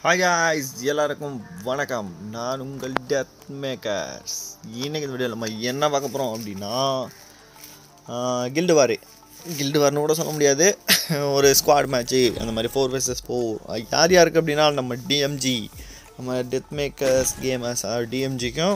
Hi guys எல்லாருக்கும் வணக்கம் நான் உங்கள் டெத் மேக்கர்ஸ் இன்னைக்கு இந்த வீடியோவில் நம்ம என்ன பார்க்க போகிறோம் அப்படின்னா கில்டு வாரு கில்டு வார்னு கூட சொல்ல முடியாது ஒரு ஸ்குவாட் மேட்ச்சு அந்த மாதிரி ஃபோர் vs ஃபோர் யார் யாருக்கு அப்படின்னா நம்ம டிஎம்ஜி நம்ம டெத் மேக்கர்ஸ் கேமர்ஸ் டிஎம்ஜிக்கும்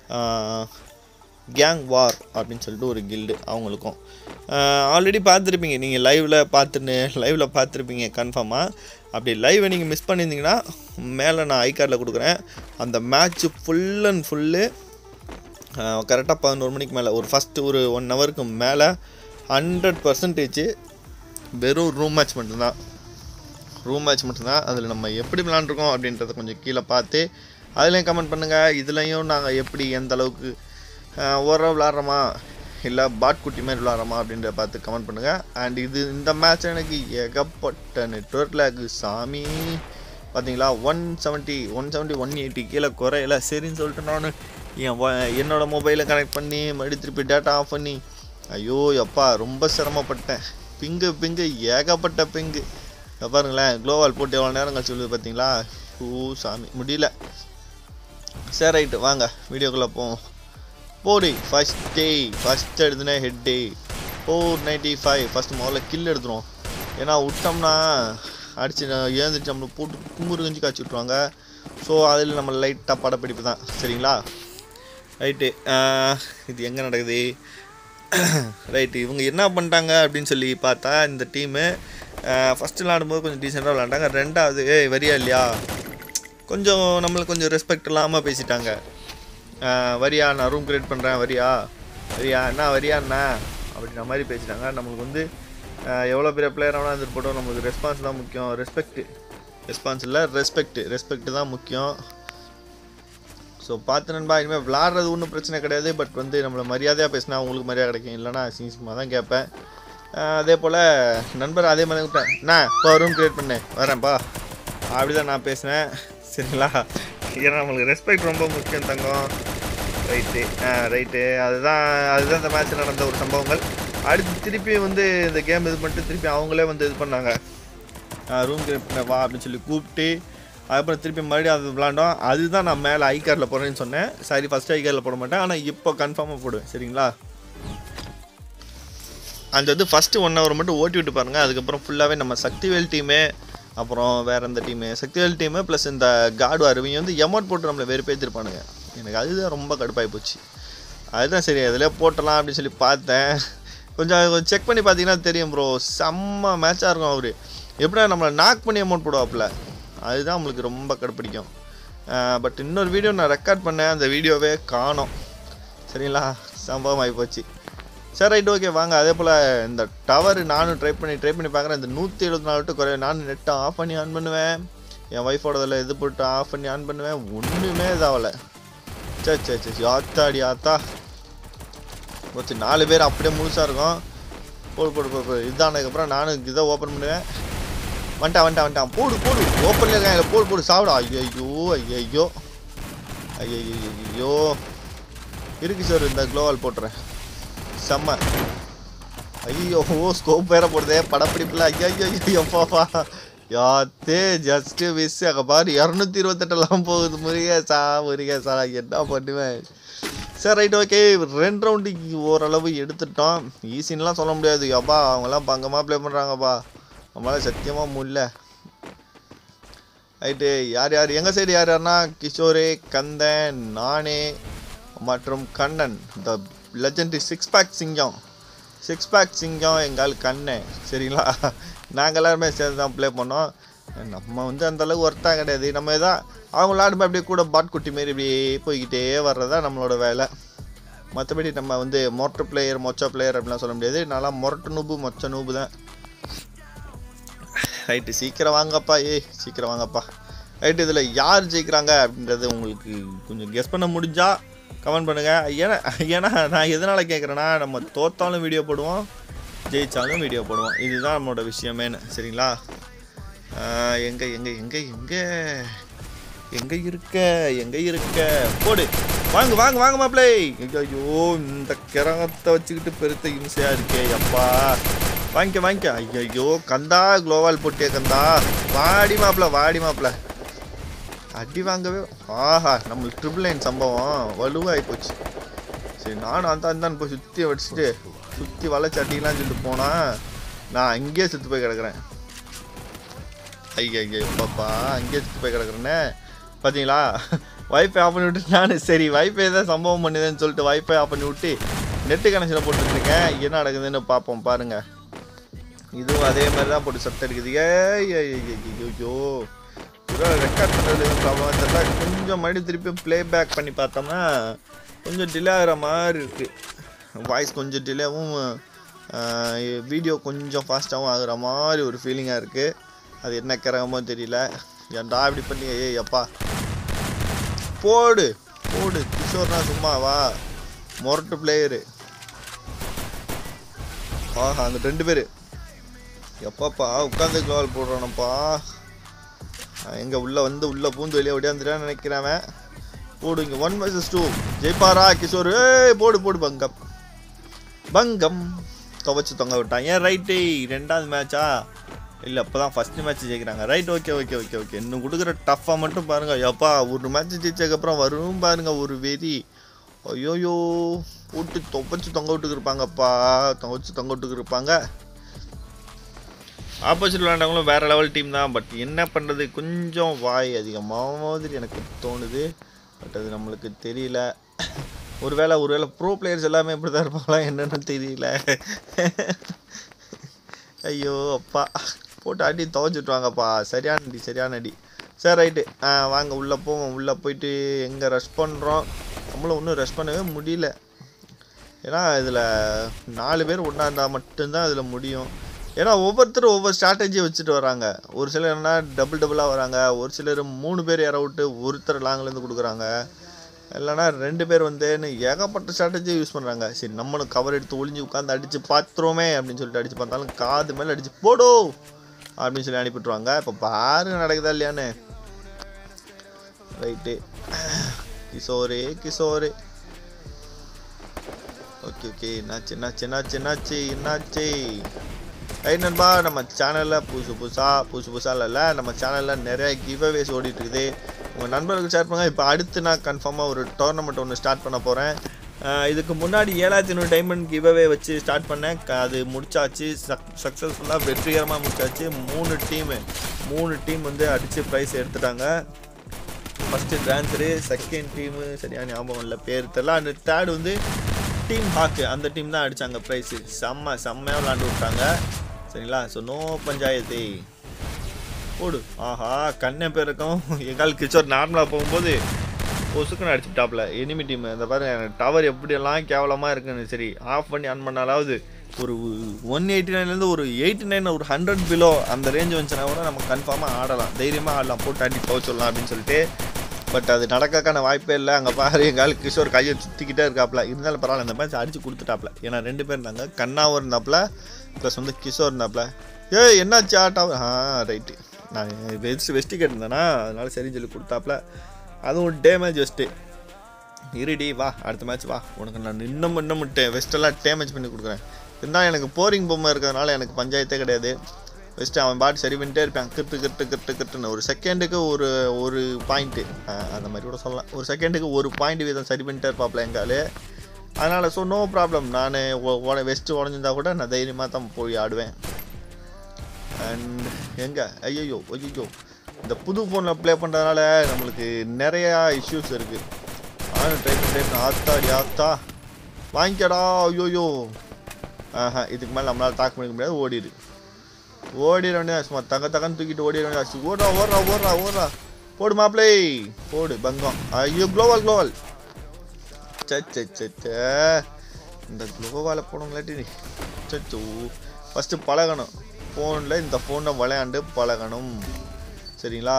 கேங் வார் அப்படின்னு சொல்லிட்டு ஒரு கில்டு அவங்களுக்கும் ஆல்ரெடி பார்த்துருப்பீங்க நீங்கள் லைவில் பார்த்துன்னு லைவில் பார்த்துருப்பீங்க கன்ஃபார்மாக அப்படி லைவை நீங்கள் மிஸ் பண்ணியிருந்தீங்கன்னா மேலே நான் ஐ கார்டில் கொடுக்குறேன் அந்த மேட்ச்சு ஃபுல் அண்ட் ஃபுல்லு கரெக்டாக பதினோரு மணிக்கு மேலே ஒரு ஃபஸ்ட்டு ஒரு ஒன் ஹவருக்கு மேலே ஹண்ட்ரட் பர்சன்டேஜ் வெறும் ரூம் மேட்ச் மட்டும்தான் ரூம் மேட்ச் மட்டும்தான் அதில் நம்ம எப்படி விளாண்டுருக்கோம் அப்படின்றத கொஞ்சம் கீழே பார்த்து அதுலேயும் கமெண்ட் பண்ணுங்கள் இதுலேயும் நாங்கள் எப்படி எந்த அளவுக்கு ஓரளவு விளாட்றோமா இல்லை பாட் குட்டி மாதிரி விளாட்றோமா அப்படின்றத பார்த்து கமெண்ட் பண்ணுங்கள் அண்ட் இது இந்த மேட்ச் எனக்கு ஏகப்பட்ட நெட்ஒர்க் லேக்கு சாமி பார்த்தீங்களா one seventy one seventy one eighty கீழே குறையல சரின்னு சொல்லிட்டு நான் என் வ- என்னோட மொபைலை கனெக்ட் பண்ணி மறுபடியும் திருப்பி டேட்டா ஆஃப் பண்ணி ஐயோ எப்பா ரொம்ப சிரமப்பட்டேன் பிங்கு பிங்கு ஏகப்பட்ட பிங்கு இங்க பாருங்களேன் க்ளோவால் போட்டு எவ்வளோ நேரம் கழிச்சு விழுது பார்த்தீங்களா ஓ சாமி முடியல சரி ரைட்டு வாங்க வீடியோக்குள்ளே போவோம் போடி ஃபஸ்ட் டே ஃபஸ்ட் எடுத்துனே ஹெட் டே ஃபோர் நைன்ட்டி ஃபைவ் ஃபஸ்ட் முதல்ல கில் எடுத்துருவோம் ஏன்னா விட்டோம்னா அடிச்சு ஏந்திரிச்சு நம்மளை போட்டு கும்புறு கஞ்சி காய்ச்சி விட்ருவாங்க ஸோ அதில் நம்ம லைட்டாக படப்பிடிப்பு தான் சரிங்களா ரைட்டு இது எங்கே நடக்குது ரைட்டு இவங்க என்ன பண்ணிட்டாங்க அப்படின்னு சொல்லி பார்த்தா இந்த டீமு ஃபஸ்ட்டு விளாடும்போது கொஞ்சம் டீசெண்டாக விளாண்டாங்க ரெண்டாவது ஏய் வரியா இல்லையா கொஞ்சம் நம்மளுக்கு கொஞ்சம் ரெஸ்பெக்ட் இல்லாமல் பேசிட்டாங்க ஆஹ் வரியா நான் ரூம் கிரியேட் பண்ணுறேன் வரியா வரியா என்ன வரியா என்ன அப்படின்ற மாதிரி பேசிட்டாங்க நம்மளுக்கு வந்து எவ்வளோ பெரிய பிளேயர் வேணால் இருந்துட்டு போட்டோம் நம்மளுக்கு ரெஸ்பான்ஸ் தான் முக்கியம் ரெஸ்பெக்ட் ரெஸ்பான்ஸ் இல்லை ரெஸ்பெக்ட் ரெஸ்பெக்ட் தான் முக்கியம் ஸோ பார்த்து நண்பா இனிமேல் விளாட்றது ஒன்றும் பிரச்சனை கிடையாது பட் வந்து நம்மளை மரியாதையாக பேசினா உங்களுக்கு மரியாதை கிடைக்கும் இல்லைனா சிங்கமாக தான் கேட்பேன் ஆஹ் அதே போல் நண்பர் அதே மாதிரி விட்டேன் நான் இப்போ ரூம் கிரியேட் பண்ணேன் வரேன்ப்பா அப்படி தான் நான் பேசினேன் சரிங்களா ஏன்னா நம்மளுக்கு ரெஸ்பெக்ட் ரொம்ப முக்கியம் தங்கம் ரைட்டு ஆ ரைட்டு அதுதான் அதுதான் இந்த மேட்ச் நடந்த ஒரு சம்பவங்கள் அடுத்து திருப்பி வந்து இந்த கேம் இது பண்ணிட்டு திருப்பி அவங்களே வந்து இது பண்ணாங்க ரூம் கிரியேட் பண்ண வா அப்படின்னு சொல்லி கூப்பிட்டு அதுக்கப்புறம் திருப்பி மறுபடியும் அது விளாண்டோம் அதுதான் நான் மேலே ஐ கார்டில் போடுறேன்னு சொன்னேன் சரி ஃபஸ்ட்டு ஐ கார்டில் போட மாட்டேன் ஆனால் இப்போ கன்ஃபார்மாக போடுவேன் சரிங்களா அந்த இது ஃபஸ்ட்டு ஒன் ஹவர் மட்டும் ஓட்டி விட்டு பாருங்கள் அதுக்கப்புறம் ஃபுல்லாகவே நம்ம சக்திவேல் டீமு அப்புறம் வேறு எந்த டீமு சக்திவேல் டீமு ப்ளஸ் இந்த காடு அருவிங்க வந்து எமௌண்ட் போட்டு நம்மளை வெறுப்பேற்றிருப்பானுங்க எனக்கு அதுதான் ரொம்ப கடுப்பாகி போச்சு அதுதான் சரி அதில் போட்டலாம் அப்படின்னு சொல்லி பார்த்தேன் கொஞ்சம் செக் பண்ணி பார்த்தீங்கன்னா தெரியும் ப்ரோ செம்ம மேட்சாக இருக்கும் அவர் எப்படியா நம்மளை நாக் பண்ணி அமௌண்ட் போடுவாப்புல அதுதான் நம்மளுக்கு ரொம்ப கடுப்பிடிக்கும் பட் இன்னொரு வீடியோ நான் ரெக்கார்ட் பண்ணேன் அந்த வீடியோவே காணோம் சரிங்களா சம்பவம் ஆகி போச்சு சரி ரைட் ஓகே வாங்க அதே போல் இந்த டவர் நானும் ட்ரை பண்ணி ட்ரை பண்ணி பார்க்குறேன் இந்த நூற்றி எழுபத்தி நாலு டு குறைய நானும் நெட்டை ஆஃப் பண்ணி ஆன் பண்ணுவேன் என் ஒய்ஃபோட இதில் இது போட்டு ஆஃப் பண்ணி ஆன் பண்ணுவேன் ஒன்றுமே இதாகலை சரி சரி சரி ஆத்தாடி ஆத்தா போச்சு நாலு பேர் அப்படியே முழுசாக இருக்கும் போடு போடு போடு போடு இதானதுக்கப்புறம் நானும் இதை ஓப்பன் பண்ணுவேன் வந்துட்டான் வந்துட்டான் வந்துட்டான் போடு போடு ஓப்பனில் இருக்கான் இதில் போடு போடு சாப்பிடும் ஐயோ ஐயோ ஐயோ ஐயோ இருக்கு சார் இந்த க்ளோவால் போட்டுறேன் செம்ம ஐயோ ஓ ஸ்கோப் வேற போடுதே படப்பிடிப்பில் ஐயோ ஐயோ பாப்பா யாத்தே ஜஸ்ட் மிஸ் அங்கே பாரு இரநூத்தி இருபத்தெட்டெல்லாம் போகுது முருகேசா முருகேசா நான் என்ன பண்ணுவேன் சரி ரைட் ஓகே ரெண்டு ரவுண்டு ஓரளவு எடுத்துட்டோம் ஈஸின்லாம் சொல்ல முடியாது அப்பா அவங்கெல்லாம் பங்கமாக ப்ளே பண்ணுறாங்கப்பா நம்மளால சத்தியமாக முடியல ரைட்டு யார் யார் எங்கள் சைடு யார் யாருன்னா கிஷோரே கந்தன் நானே மற்றும் Kannan the legendary six pack சிங்கம் சிக்ஸ் பேக் சிங்கம் எங்கால் கண்ணன் சரிங்களா நாங்கள் எல்லாருமே சேர்ந்து தான் ப்ளே பண்ணோம் நம்ம வந்து அந்த அளவுக்கு ஒர்த்தாக கிடையாது நம்ம எதான் அவங்க விளாடுமே அப்படியே கூட பாட் குட்டி மாரி இப்படியே போய்கிட்டே வர்றதா நம்மளோட வேலை மற்றபடி நம்ம வந்து மொரட்டு பிளேயர் மொச்ச பிளேயர் அப்படிலாம் சொல்ல முடியாது நல்லா மொரட்டு நூபு மொச்ச நூபு தான் ரைட்டு சீக்கிரம் வாங்கப்பா ஏய் சீக்கிரம் வாங்கப்பா ரைட்டு இதில் யார் ஜெயிக்கிறாங்க அப்படின்றது உங்களுக்கு கொஞ்சம் கெஸ் பண்ண முடிஞ்சா கமெண்ட் பண்ணுங்கள் ஏன்னா ஏன்னா நான் எதனால் கேட்குறேன்னா நம்ம தோத்தாலும் வீடியோ போடுவோம் ஜெயித்தாலும் வீடியோ போடுவோம் இதுதான் நம்மளோட விஷயமேனு சரிங்களா ஆஹ் எங்க எங்க எங்க எங்க எங்க இருக்க எங்க இருக்க போடு வாங்க வாங்க வாங்க மாப்பிளை ஐயோ இந்த கிரகத்தை வச்சுக்கிட்டு பெருத்த இம்சையா இருக்கே அப்பா வாங்கிக்க வாங்கிக்க ஐயோ கந்தா குளோவால் போட்டிய கந்தா வாடி மாப்பிள வாடி மாப்பிள அடி வாங்கவே ஆஹா நம்மளுக்கு ட்ரிபிள் லைன் சம்பவம் வலுவாகி போச்சு சரி நானும் அந்த அந்தான்னு போய் சுற்றி வடிச்சிட்டு சுற்றி வளைச்சி அடிக்கலாம்னு சொல்லிட்டு போனால் நான் அங்கேயே செத்து போய் கிடக்குறேன் ஐயா ஐயா பாப்பா அங்கேயே செத்து போய் கிடக்குறேனே பார்த்தீங்களா வைஃபை ஆஃப் பண்ணி விட்டு நான் சரி வைஃபை தான் சம்பவம் பண்ணுதுன்னு சொல்லிட்டு வைஃபை ஆஃப் பண்ணி விட்டு நெட்டு கனெக்ஷனில் போட்டுருக்கேன் என்ன நடக்குதுன்னு பார்ப்போம் பாருங்க இதுவும் அதே மாதிரி தான் போட்டு சத்தம் அடிக்குது ஐயோ ரெக்கார்ட் பண்ணுறது ப்ராப்ளம் தெரியல கொஞ்சம் மறுபடியும் திருப்பி ப்ளே பேக் பண்ணி பார்த்தோம்னா கொஞ்சம் டிலே ஆகிற மாதிரி இருக்குது வாய்ஸ் கொஞ்சம் டிலேவும் வீடியோ கொஞ்சம் ஃபாஸ்ட்டாகவும் ஆகுற மாதிரி ஒரு ஃபீலிங்காக இருக்குது அது என்ன கிரகமோ தெரியல ஏன்டா இப்படி பண்ணி ஏய் அப்பா போடு போடு கிஷோர்னா சும்மாவா மொரட்டு பிளேயரு ஆஹா அந்த ரெண்டு பேர் எப்பாப்பா உட்காந்து கோல் போடுறானப்பா எங்கே உள்ளே வந்து உள்ளே பூந்து வெளியே ஓடியாந்துட்டான்னு நினைக்கிறவன் போடு இங்கே ஒன் வர்சஸ் டூ ஜெய்பாரா கிஷோர் ஏய் போடு போடு பங்கம் பங்கம் துவைச்சு தொங்க விட்டான் ஏன் ரைட்டு ரெண்டாவது மேட்சா இல்லை இப்போ தான் ஃபஸ்ட்டு மேட்ச் ஜெயிக்கிறாங்க right okay okay okay okay இன்னும் கொடுக்குற டஃப்பாக மட்டும் பாருங்கள் எப்பா ஒரு மேட்ச் ஜெயிச்சதுக்கப்புறம் வரும் பாருங்க ஒரு வெறி ஐயோயோ போட்டு துவைச்சு தொங்க விட்டுக்கு இருப்பாங்கப்பா துவைச்சு தொங்க விட்டுக்கு இருப்பாங்க ஆப்போசிட் விளையாண்டவங்களும் வேறு லெவல் டீம் தான் பட் என்ன பண்ணுறது கொஞ்சம் வாய் அதிகமாக மாதிரி எனக்கு தோணுது பட் அது நம்மளுக்கு தெரியல ஒருவேளை ஒருவேளை ப்ரோ பிளேயர்ஸ் எல்லாமே இப்படி தான் இருப்பாங்களா என்னன்னு தெரியல ஐயோ அப்பா போட்டு அடி துவச்சிட்டுவாங்கப்பா சரியான அடி சரியான அடி சரி ரைட்டு வாங்க உள்ளே போவோம் உள்ளே போயிட்டு எங்கே ரஷ் பண்ணுறோம் நம்மளும் ஒன்றும் ரஷ் பண்ணவே முடியல ஏன்னா இதில் நாலு பேர் ஒன்றா இருந்தால் மட்டும்தான் இதில் முடியும் ஏன்னா ஒவ்வொருத்தரும் ஒவ்வொரு ஸ்ட்ராட்டஜியை வச்சுட்டு வராங்க ஒரு சிலர் என்ன டபுள் டபுளாக வராங்க ஒரு சிலர் மூணு பேர் இற விட்டு ஒருத்தர் லாங்லேருந்து கொடுக்குறாங்க இல்லைன்னா ரெண்டு பேர் வந்துன்னு ஏகப்பட்ட ஸ்ட்ராட்டஜி யூஸ் பண்ணுறாங்க சரி நம்மளும் கவர் எடுத்து ஒளிஞ்சு உட்காந்து அடித்து பார்த்துருவோமே அப்படின்னு சொல்லிட்டு அடித்து பார்த்தாலும் காது மேலே அடித்து போடோ அப்படின்னு சொல்லி அனுப்பிட்டுருவாங்க இப்போ பாருங்க நடக்குதா இல்லையான்னு ரைட்டு கிஷோரே கிஷோரே ஓகே ஓகே என்னாச்சு என்னாச்சு என்னாச்சு என்னாச்சு என்னாச்சு ரைட் நண்பா நம்ம சேனலில் புதுசு புதுசாக புதுசு புதுசாக இல்லை நம்ம சேனலில் நிறைய கிவ்அவேஸ் ஓடிட்டு இருக்குது உங்கள் நண்பர்களுக்கு ஷேர் பண்ணுங்க இப்போ அடுத்து நான் கன்ஃபார்மாக ஒரு டோர்னமெண்ட் ஒன்று ஸ்டார்ட் பண்ண போகிறேன் இதுக்கு முன்னாடி ஏழாயிரத்தி ஐநூறு டைமண்ட் கிவ்அவே வச்சு ஸ்டார்ட் பண்ணேன் க- அது முடிச்சாச்சு சக் சக்ஸஸ்ஃபுல்லாக வெற்றிகரமாக முடிச்சாச்சு மூணு டீமு மூணு டீம் வந்து அடித்து ப்ரைஸ் எடுத்துட்டாங்க ஃபஸ்ட்டு ட்ரான்ஸரு செகண்ட் டீமு சரியான ஞாபகம் இல்லை பேர் தெரியல அந்த தேர்ட் வந்து டீம் ஹாக்கு அந்த டீம் தான் அடித்தாங்க ப்ரைஸு செம்ம செம்மையாக விளாண்டு விட்டாங்க சரிங்களா ஸோ நோ பஞ்சாயத்து போடு ஆஹா கண்ணை பேருக்கும் எங்கால் கிச்சோர் நார்மலாக போகும்போது பொசுக்குன்னு அடிச்சுட்டாப்ல எனிமி டீம் இந்த பாருங்க டவர் எப்படியெல்லாம் கேவலமாக இருக்குன்னு சரி ஆஃப் பண்ணி ஆன் பண்ணாலாவது ஒரு ஒன் எயிட்டி நைன்லேருந்து ஒரு எயிட்டி நைன் ஒரு ஹண்ட்ரட் பிலோ அந்த ரேஞ்ச் வந்துச்சுன்னா கூட நம்ம கன்ஃபார்மாக ஆடலாம் தைரியமாக ஆடலாம் போட்டு அடி துவச்சிடலாம் அப்படின்னு சொல்லிட்டு பட் அது நடக்கக்கான வாய்ப்பே இல்லை அங்கே பாரு எங்கால் கிஷோர் கையை சுற்றிக்கிட்டே இருக்காப்ல இருந்தாலும் பரவாயில்ல இந்த மேட்ச் அடிச்சு கொடுத்துட்டாப்ல ஏன்னா ரெண்டு பேர் இருந்தாங்க கண்ணாவும் இருந்தாப்ல ப்ளஸ் வந்து கிஷோர் இருந்தாப்ல ஏய் என்னாச்சு ஆட்டா ஆ ரைட்டு நான் வெஸ்ட் வெஸ்ட்டு கேட்டிருந்தேனா அதனால சரின்னு சொல்லி கொடுத்தாப்ல அதுவும் டேமேஜ் வெஸ்ட்டு இருடி வா அடுத்த மேட்ச் வா உனக்கு நான் இன்னும் இன்னும் வெஸ்டெல்லாம் டேமேஜ் பண்ணி கொடுக்குறேன் இருந்தாலும் எனக்கு போரிங் பொம்மை இருக்கிறதுனால எனக்கு பஞ்சாயத்தே கிடையாது வெஸ்ட்டு அவன் பாட்டு சரி பண்ணிட்டே இருப்பான் கிட்டு கிட்டு கிட்டு கிட்டுன்னு ஒரு செகண்டுக்கு ஒரு ஒரு பாயிண்ட்டு அந்த மாதிரி கூட சொல்லலாம் ஒரு செகண்டுக்கு ஒரு பாயிண்ட் வீதம் சரி பண்ணிட்டே இருப்பாப்ல எங்காலே அதனால் ஸோ நோ ப்ராப்ளம் நான் வெஸ்ட்டு உடஞ்சிருந்தா கூட நான் தைரியமாக தான் போய் ஆடுவேன் அண்ட் எங்கே ஐயோ ஐயோ இந்த புது ஃபோனில் ப்ளே பண்ணுறதுனால நம்மளுக்கு நிறையா இஷ்யூஸ் இருக்குது நானும் ட்ரை பண்ணி ட்ரை பண்ணி ஆத்தாடி ஆத்தா வாங்கிக்கடா ஐயோயோ ஆஹா இதுக்கு மேலே நம்மளால் தாக்கு பண்ணிக்க முடியாது ஓடிடு ஓடிட வேண்டியது சும்மா தக தகன்னு தூக்கிட்டு ஓடிட வேண்டியது ஓடுறா ஓடுறா ஓடுறா ஓடுறா போடு மாப்பிளை போடு பங்கம் ஐயோ குளோவல் குளோவல் சே சே சே சே இந்த குளோவால் போனவங்களாட்டி சச்சோ ஃபஸ்ட்டு பழகணும் ஃபோனில் இந்த ஃபோனை விளையாண்டு பழகணும் சரிங்களா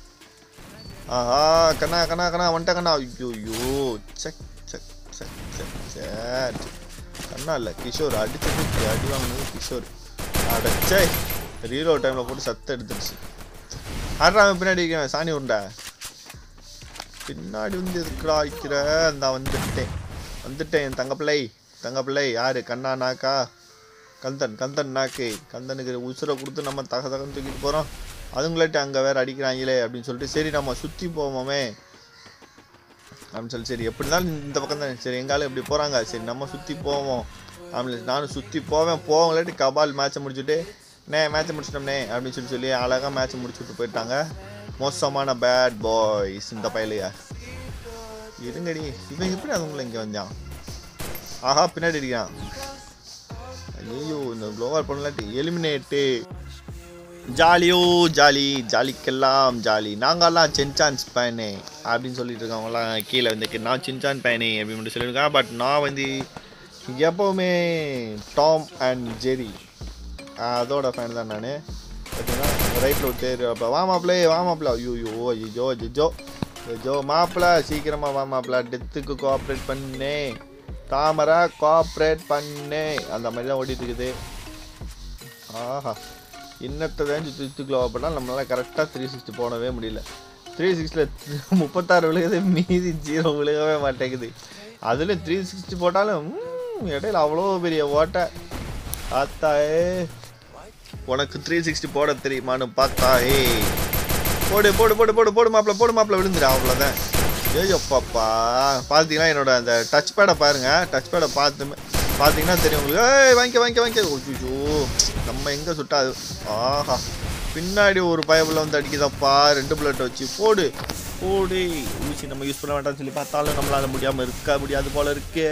ஆஹா கண்ணா கண்ணா கண்ணா வந்துட்ட கண்ணா ஐயோ check check check check check கண்ணா இல்லை கிஷோர் அடிச்சது அடி வாங்கினது கிஷோர் அடைச்சே ரீலோ டைமில் போட்டு சத்தம் எடுத்துருச்சு ஆடுறா அவன் பின்னாடி இருக்கிறவன் சாணி உண்டா பின்னாடி வந்து எதுக்குடா வைக்கிற அந்த வந்துட்டேன் வந்துட்டேன் என் தங்க பிள்ளை தங்க பிள்ளை யாரு கண்ணா நாக்கா கந்தன் கந்தன் நாக்கு கந்தனுக்கு உசுரை கொடுத்து நம்ம தக தகன்னு தூக்கிட்டு போகிறோம் அதுங்களாட்டி அங்கே வேற அடிக்கிறாங்களே அப்படின்னு சொல்லிட்டு சரி நம்ம சுற்றி போவோமே அப்படின்னு சொல்லி சரி எப்படி இருந்தாலும் இந்த பக்கம் தான் சரி எங்காலும் இப்படி போகிறாங்க சரி நம்ம சுற்றி போவோம் அப்படின்னு நானும் சுற்றி போவேன் போவங்களாட்டி கபால் மேட்ச்சை முடிச்சுட்டு நே மேட்ச்சை முடிச்சிட்டோம்னே அப்படின்னு சொல்லி சொல்லி அழகாக மேட்ச்சை முடிச்சுட்டு போயிட்டாங்க மோசமான பேட் பாய்ஸ் இந்த பயலையா இருங்கடி இவன் எப்படி அதுங்களை இங்கே வந்தான் ஆஹா பின்னாடி அடிக்கிறான் ஐயோ இந்த க்ளோவால் பண்ணலாட்டி எலிமினேட்டு ஜாலியோ ஜாலி ஜாலிக்கெல்லாம் ஜாலி நாங்கெல்லாம் சின்சான்ஸ் பயனே அப்படின்னு சொல்லிட்டு இருக்கவங்கலாம் கீழே வந்து நான் சின்சான் பயனே அப்படின்னு மட்டும் சொல்லியிருக்கேன் பட் நான் வந்து எப்போவுமே டாம் அண்ட் ஜெரி அதோட ஃபேன் தான் நான் பார்த்தீங்கன்னா ரைட்டில் ஒரு தேர் அப்போ வா மாப்பிளே வா மாப்பிள ஐயோ ஐயோ ஐயோ ஐயோ மாப்பிள சீக்கிரமாக வா மாப்பிள டெத்துக்கு கோஆப்ரேட் பண்ணே தாமரை கோஆப்ரேட் பண்ணே அந்த மாதிரி தான் ஓடிட்டு இருக்குது ஆஹா இன்னத்தை தான் சுற்றுக்குள்ள அப்படின்னா நம்மளால கரெக்டாக த்ரீ சிக்ஸ்டி போடவே முடியல த்ரீ சிக்ஸ்டியில் முப்பத்தாறு விழுகுது மீதி ஜீரோ விழுகவே மாட்டேங்குது அதுலேயும் த்ரீ சிக்ஸ்டி போட்டாலும் ம், இடையில அவ்வளோ பெரிய ஓட்டை ஆத்தாயே உனக்கு த்ரீ சிக்ஸ்டி போட தெரியுமான்னு பார்த்தா ஏய் போடு போடு போடு போடு போடு மாப்பிள போடு மாப்பிள விழுந்துரு அவ்வளோதான் ஐயோ பாப்பா பார்த்தீங்கன்னா என்னோட அந்த டச் பேடை பாருங்க டச் பேடை பார்த்து பார்த்தீங்கன்னா தெரியும் உங்களுக்கு ஏய் வாங்கிக்க வாங்கிக்க வாங்கிக்க ஐயோ நம்ம எங்கே சுட்டா அது ஆஹா பின்னாடி ஒரு பயபுள்ள வந்து அடிக்குதாப்பா ரெண்டு புல்லட் வச்சு போடு போடு ஊசி நம்ம யூஸ் பண்ண வேண்டாம்னு சொல்லி பார்த்தாலும் நம்மளால முடியாமல் இருக்க முடியாது போல இருக்கே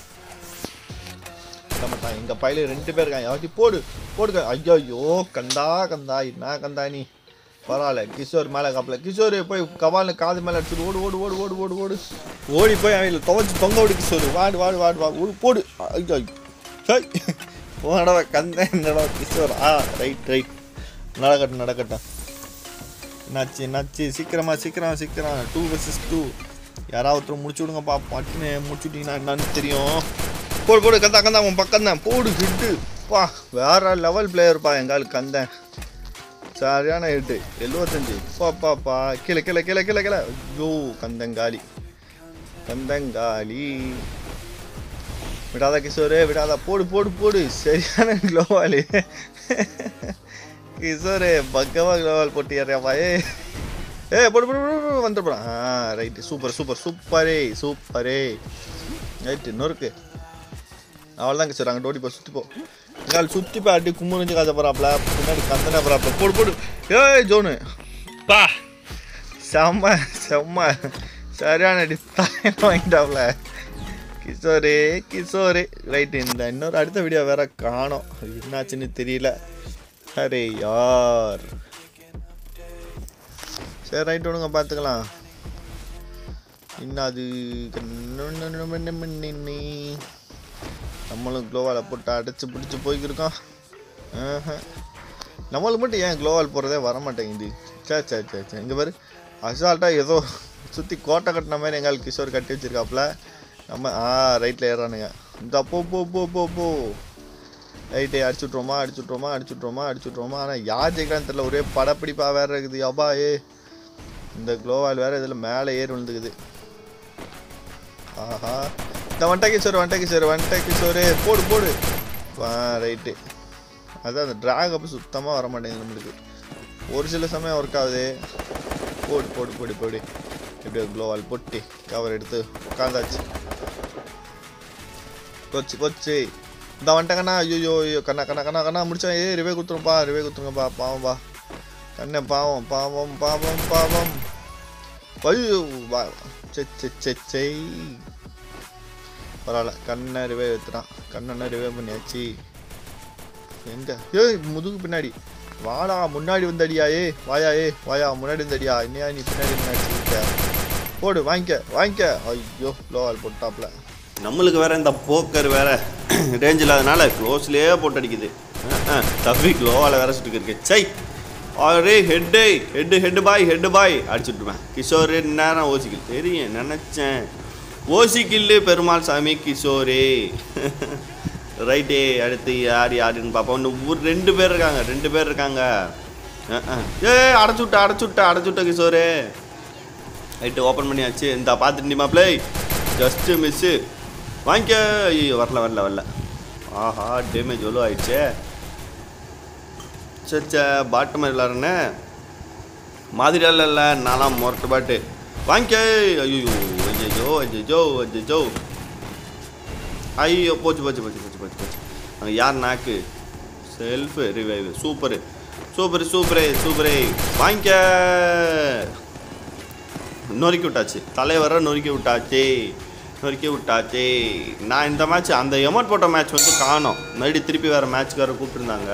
மாட்டான் எங்க பையில ரெண்டு பேர் இருக்காங்க யாட்டி போடு போடுங்க ஐயோ ஐயோ கந்தா கந்தா என்ன கந்தா நீ பரவாயில்ல கிஷோர் மேலே காப்பல கிஷோர் போய் கவால்னு காது மேலே அடிச்சுட்டு ஓடு ஓடு ஓடு ஓடு ஓடு ஓடு ஓடி போய் அவங்கள துவச்சி தொங்க விடு கிஷோர் வாடு வாடு வாடு வா ஓடு போடு ஐயோ சை போனடவா கந்த என்னடா கிஷோர் ஆ ரைட் ரைட் நடக்கட்டும் நடக்கட்டும் என்னாச்சு என்னாச்சு சீக்கிரமா சீக்கிரம் சீக்கிரம் டூ வர்சஸ் டூ யாராவது ஒருத்தர் முடிச்சு விடுங்கப்பா பட்டுன்னு முடிச்சு விட்டீங்கன்னா என்னன்னு தெரியும் போடு போடு கந்தா கந்தா உன் பக்கம் தான் போடு ஹிட்டு பா வேற லெவல் பிளேயர்ப்பா எங்கால் கந்தேன் சரியான ஹிட்டு எழுபத்தஞ்சு பா பா கீழே கீழே கீழே கீழே கீழே ஐயோ கந்தங்காலி கந்தங்காலி விடாத கிஷோரு விடாத போடு போடு போடு சரியான க்ளோவாலி கிஷோரு பக்கவா க்ளோவால் போட்டியாரியாப்பா ஏ ஏ போடு போடு போடு வந்துட்டு போகிறான் ஆ ரைட்டு சூப்பர் சூப்பர் சூப்பரே சூப்பரே ரைட்டு நொறுக்கு அவ்வளோதான் கிஷோர் அங்கே ஓடி போ சுற்றி போ எங்கால் சுற்றி போய் அடி கும்புறிஞ்சு காசை போகிறாப்ல பின்னாடி கந்தனா போகிறாப்ல போடு போடு ஏய் ஜோனு பா செம்ம செம்ம சரியான அடி தாயம் வாங்கிட்டாப்ல கிஷோரே கிஷோரே ரைட்டு இந்த இன்னொரு அடுத்த வீடியோ வேற காணோம் அது என்னாச்சுன்னு தெரியல அரே யார் சரி ரைட் விடுங்க பார்த்துக்கலாம் இன்னும் அது நம்மளும் க்ளோவால் போட்டு அடைச்சி பிடிச்சி போய்க்கிருக்கோம் ஆஹா. நம்மளுக்கு மட்டும் ஏன் க்ளோவால் போடுறதே வர மாட்டேங்குது சே சே சே சே இங்கே பாரு அசால்ட்டாக ஏதோ சுற்றி கோட்டை கட்டின மாதிரி எங்கால் கிஷோர் கட்டி வச்சிருக்காப்புல நம்ம ஆ ரைட்டில் ஏறானுங்க இந்த போ போ போ போ போ ரைட்டே அடிச்சுட்ருவோமா அடிச்சுட்ருவோமா அடிச்சுட்ருவோமா அடிச்சுட்ருவோமா ஆனால் யார் ஜெயிக்கிறான்னு தெரியல ஒரே படப்பிடிப்பாக வேற இருக்குது யப்பா ஏ இந்த க்ளோவால் வேற இதில் மேலே ஏறி விழுந்துக்குது ஆஹா இந்த வண்டை கிஷோர் வண்டை கிஷோர் வண்டை கிஷோரு போடு போடு ஆ ரைட்டு அதான் அந்த ட்ராக் அப்போ சுத்தமாக வர மாட்டேங்குது நம்மளுக்கு ஒரு சில சமயம் ஒர்க் ஆகுது போடு போடு போடு போடு எப்படியோ க்ளோவால் பொட்டி கவர் எடுத்து உட்காந்தாச்சு கொச்சு கொச்சு இந்த வந்துட்டேங்கண்ணா ஐயோ ஐயோ கண்ணா கண்ணா கண்ணா கண்ணா முடிச்சா ஏ ரிவே குத்துருப்பா ரிவே குத்துருங்கப்பா பாவம்பா கண்ணே பாவம் பாவம் பாவம் பாவம் ஐயோ வா சே சே சே சே பரவாயில்ல கண்ணை ரிவே எடுத்துட்டான் கண்ணனை ரிவே பண்ணியாச்சு எங்க ஏய் முதுகு பின்னாடி வாடா முன்னாடி வந்தடியா ஏ வாயா ஏ வாயா முன்னாடி வந்தடியா என்னையா நீ பின்னாடி நினைச்சு இருக்க போடு வாங்கிக்க வாங்கிக்க ஐயோ லோவால் போட்டாப்ல நம்மளுக்கு வேற இந்த போக்கர் வேற ரேஞ்ச் இல்லாதனால க்ளோஸ்லேயே போட்டு அடிக்குது தம்பி க்ளோவால் வேற சுட்டுக்கு இருக்கு சை அரே ஹெட்டு ஹெட்டு ஹெட்டு பாய் ஹெட்டு பாய் அடிச்சுட்ருவேன் கிஷோர் நேரம் ஓசிக்கில் தெரியும் நினச்சேன் ஓசிக்கில்லு பெருமாள் சாமி கிஷோரே ரைட்டே அடுத்து யார் யாருன்னு பார்ப்போம் இன்னும் ஒரு ரெண்டு பேர் இருக்காங்க ரெண்டு பேர் இருக்காங்க அஹ், அஹ். ஏய் அடைச்சு விட்ட அடைச்சு விட்ட அடைச்சு விட்ட கிஷோரே ரைட்டு ஓப்பன் பண்ணியாச்சு இந்த பார்த்துட்டு மாப்ளே ஜஸ்ட்டு மிஸ்ஸு வாங்கிக்க ஐயோ வரல வரல வரல ஆஹா டேமேஜ் எவ்வளோ ஆயிடுச்சே சச்சா பாட்டு மாதிரி விளாட்றேனே மாதிரியால இல்லை நான்லாம் முரட்டு பாட்டு வாங்கிக்க ஐயோ ஐயோ ஐயோ ஐயோ ஐயோ போச்சு போச்சு போச்சு போச்சு போச்சு போச்சு அங்கே யார் நாக்கு செல்ஃபு ரிவைவ் சூப்பரு சூப்பர் சூப்பரே சூப்பரே வாங்கிக்க நொறுக்கி விட்டாச்சு தலைவரை நொறுக்கி விட்டாச்சு நொறுக்கி விட்டாச்சு நான் இந்த மேட்ச் அந்த எமௌண்ட் போட்ட மேட்ச் வந்து காணோம் மறுபடியும் திருப்பி வேறு மேட்ச்க்கு வேறு கூப்பிட்டுருந்தாங்க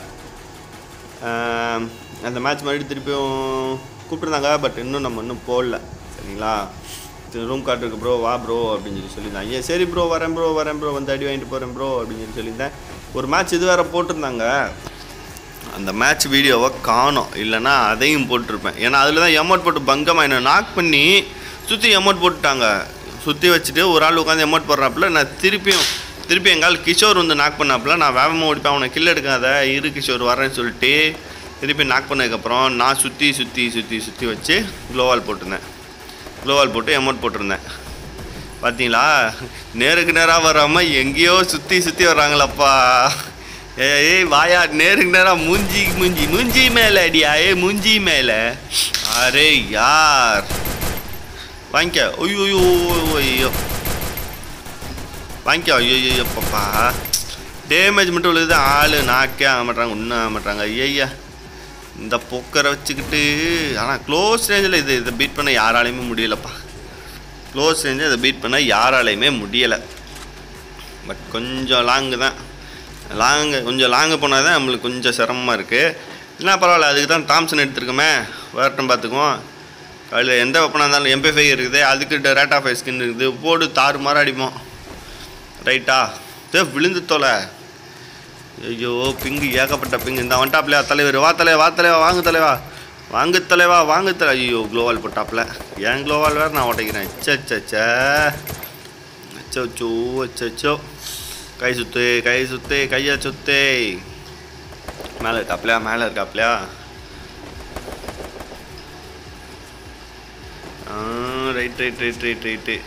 ஆம், அந்த மேட்ச் மறுபடியும் திருப்பியும் கூப்பிட்டுருந்தாங்க பட் இன்னும் நம்ம இன்னும் போடல சரிங்களா ரூம் கார்டு இருக்கு ப்ரோ வா ப்ரோ அப்படின்னு சொல்லி சொல்லியிருந்தாங்க ஏன் சரி ப்ரோ வரேன் ப்ரோ வரேன் ப்ரோ வந்து அடி வாங்கிட்டு போகிறேன் ப்ரோ அப்படின்னு சொல்லி சொல்லியிருந்தேன் ஒரு மேட்ச் இது வேறு போட்டிருந்தாங்க அந்த மேட்ச் வீடியோவை காணோம் இல்லைன்னா அதையும் போட்டிருப்பேன் ஏன்னா அதில் தான் எமௌண்ட் போட்டு பங்கமாக என்ன நாக் பண்ணி சுற்றி எமௌண்ட் போட்டுட்டாங்க சுற்றி வச்சுட்டு ஒரு ஆள் உட்காந்து எமௌண்ட் போடுறாப்புல நான் திருப்பியும் திருப்பி எங்கால் கிஷோர் வந்து நாக் பண்ணாப்புல நான் வேகமாக ஓடிப்பேன் அவனை கில் எடுக்காத இரு கிஷோர் வரேன்னு சொல்லிட்டு திருப்பி நாக் பண்ணதுக்கப்புறம் நான் சுற்றி சுற்றி சுற்றி சுற்றி வச்சு க்ளோவால் போட்டிருந்தேன் க்ளோவால் போட்டு எமௌண்ட் போட்டிருந்தேன் பார்த்தீங்களா நேருக்கு நேராக வராமல் எங்கேயோ சுற்றி சுற்றி வர்றாங்களப்பா ஏய் ஏய் வாயா நேருக்கு நேராக மூஞ்சி மூஞ்சி மூஞ்சி மேலே அடியா ஏ மூஞ்சி மேலே அரே யார் வாங்கிக்க ஐயோ ஐயோ ஐயோ வாங்கிக்க ஐயோ ஐயோ பாப்பா டேமேஜ் மட்டும் விழுது ஆள் நாக்கே ஆக மாட்டாங்க ஒன்றும் ஆக மாட்டாங்க ஐயா இந்த பொக்கரை வச்சுக்கிட்டு ஆனால் க்ளோஸ் ரேஞ்சில் இது இதை பீட் பண்ண யாராலையுமே முடியலப்பா க்ளோஸ் ரேஞ்சில் இதை பீட் பண்ண யாராலையுமே முடியலை பட் கொஞ்சம் லாங்கு தான் லாங்கு கொஞ்சம் லாங்கு போனால் தான் நம்மளுக்கு கொஞ்சம் சிரமமாக இருக்குது இல்லைனா பரவாயில்ல அதுக்கு தான் தாம்சன் எடுத்துருக்கோமே வரட்டும் பார்த்துக்குவோம் அதில் எந்த வெப்பனாக இருந்தாலும் எம்பி ஃபைவ் இருக்குது அதுக்கு ரேட் ஆஃப் ஸ்கின் இருக்குது போடு தாறு மாற அடிப்போம் ரைட்டா ஏ விழுந்து தொலை ஐயோ பிங்கு ஏகப்பட்ட பிங்கு இந்த வந்துட்டாப்லையா தலைவர் வா தலைவா வா தலைவா வாங்கு தலைவா வாங்கு தலைவா வாங்கு தலை ஐயோ க்ளோவால் போட்டாப்ல ஏன் க்ளோவால் வேறு நான் உடைக்கிறேன் அச்சச்சே அச்சோ அச்சோ கை சுத்து கை சுத்து கையை சுத்து மேலே இருக்காப்லையா மேலே இருக்காப்லையா right right right right right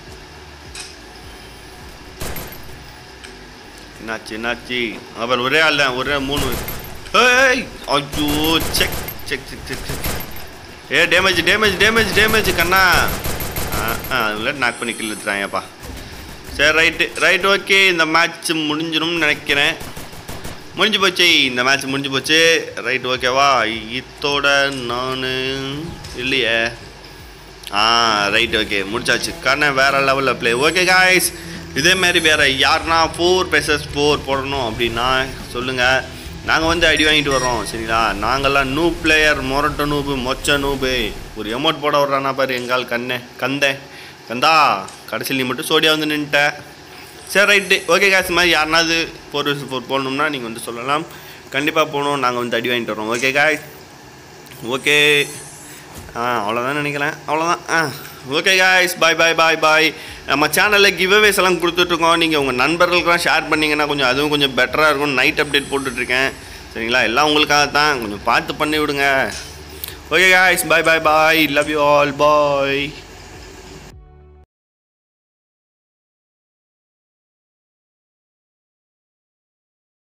என்னாச்சு என்னாச்சு அப்புறம் ஒரே ஆள் தான் ஒரே மூணு ஏய் ஐயோ check check check check check ஏ டேமேஜ் டேமேஜ் டேமேஜ் டேமேஜ் கண்ணா ஆ ஆ அதில் நாக் பண்ணி கில் எடுத்துறாங்கப்பா சரி ரைட்டு ரைட் ஓகே இந்த மேட்ச் முடிஞ்சிடும்னு நினைக்கிறேன் முடிஞ்சு போச்சு இந்த மேட்ச் முடிஞ்சு போச்சு ரைட் ஓகேவா இத்தோட நான் இல்லையே ஆ ரைட் ஓகே முடிச்சாச்சு காரணம் வேறு லெவலில் ப்ளே ஓகே காய்ஸ் இதே மாதிரி வேறு யாருன்னா ஃபோர் பெசஸ் ஃபோர் போடணும் அப்படின்னா சொல்லுங்கள் நாங்கள் வந்து அடி வாங்கிட்டு வரோம் சரிங்களா நாங்கள்லாம் நூ பிளேயர் மொரட்ட நூபு மொச்ச நூபு ஒரு எமௌண்ட் போட வர்றானா பாரு எங்கால் கண்ணே கந்தே கந்தா கடைசியில் நீ மட்டும் சோடியா வந்து நின்ட்ட சரி ரைட்டு ஓகே காசு மாதிரி யாருனாவது ஃபோர் ஃபோர் போடணும்னா நீங்கள் வந்து சொல்லலாம் கண்டிப்பாக போகணும் நாங்கள் வந்து அடி வாங்கிட்டு வரோம் ஓகே காய்ஸ் ஓகே ஆ அவ்வளோதான் நினைக்கிறேன் அவ்வளோதான் ஆ okay guys bye bye bye பாய் நம்ம சேனலில் கிவ்அவேஸ் எல்லாம் கொடுத்துட்ருக்கோம் நீங்கள் உங்கள் நண்பர்களுக்கெல்லாம் ஷேர் பண்ணிங்கன்னா கொஞ்சம் அதுவும் கொஞ்சம் பெட்டராக இருக்கும் நைட் அப்டேட் போட்டுட்ருக்கேன் சரிங்களா எல்லாம் உங்களுக்காக தான் கொஞ்சம் பார்த்து பண்ணி விடுங்க okay guys bye bye bye love you all bye